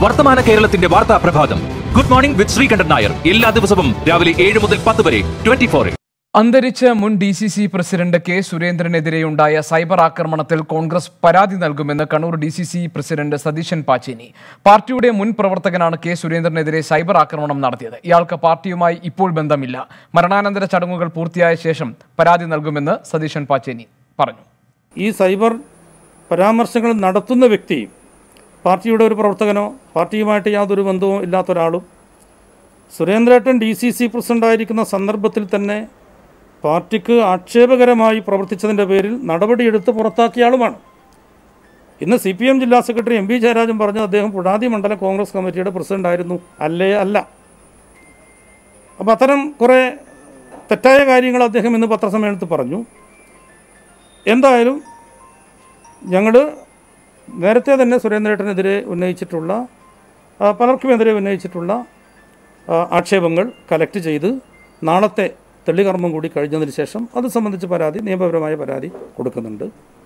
വർത്തമാന കേരളത്തിന്റെ വാർത്താ പ്രഭാതം good morning with Sreekandan Nair എല്ലാ ദിവസവും രാവിലെ ഏഴ് മുതൽ പത്ത് വരെ ട്വന്റി ഫോറിൽ അന്തരിച്ച മുൻ D C C president K സുരേന്ദ്രനെതിരെയുണ്ടായ സൈബർ ആക്രമണത്തിൽ കോൺഗ്രസ് പരാതി നൽകുമെന്ന് Kannur D C C president Satheesan Pacheni പാർട്ടിയുടെ മുൻ പ്രവർത്തകനാണ് കെ സുരേന്ദ്രനെതിരെ സൈബർ ആക്രമണം നടത്തിയത് ഇയാൾക്ക് പാർട്ടിയുമായി ഇപ്പോൾ ബന്ധമില്ല മരണാനന്തര ചടങ്ങുകൾ പൂർത്തിയായ ശേഷം പരാതി നൽകുമെന്ന് സതീശൻ പാച്ചേനി പറഞ്ഞു ഈ സൈബർ പരാമർശങ്ങൾ നടത്തുന്ന വ്യക്തി പാർട്ടിയുടെ ഒരു പ്രവർത്തകനോ പാർട്ടിയുമായിട്ട് യാതൊരു ബന്ധവും ഇല്ലാത്ത ഒരാളും സുരേന്ദ്രേട്ടൻ ഡി സി സി പ്രസിഡൻ്റായിരിക്കുന്ന സന്ദർഭത്തിൽ തന്നെ പാർട്ടിക്ക് ആക്ഷേപകരമായി പ്രവർത്തിച്ചതിൻ്റെ പേരിൽ നടപടിയെടുത്ത് പുറത്താക്കിയ ആളുമാണ് ഇന്ന് സി പി എം ജില്ലാ സെക്രട്ടറി എം പി ജയരാജൻ പറഞ്ഞു അദ്ദേഹം പുഴാതി മണ്ഡലം കോൺഗ്രസ് കമ്മിറ്റിയുടെ പ്രസിഡൻ്റായിരുന്നു അല്ലേ അല്ല അപ്പോൾ അത്തരം കുറേ തെറ്റായ കാര്യങ്ങൾ അദ്ദേഹം ഇന്ന് പത്രസമ്മേളനത്തിൽ പറഞ്ഞു എന്തായാലും ഞങ്ങൾ നേരത്തെ തന്നെ സുരേന്ദ്രേട്ടനെതിരെ ഉന്നയിച്ചിട്ടുള്ള ആ, പലർക്കുമെതിരെ ഉന്നയിച്ചിട്ടുള്ള ആ, ആക്ഷേപങ്ങൾ കലക്ട് ചെയ്ത് നാളത്തെ തെളികർമ്മം കൂടി കഴിഞ്ഞതിന് ശേഷം അത് സംബന്ധിച്ച് പരാതി നിയമപരമായ പരാതി കൊടുക്കുന്നുണ്ട്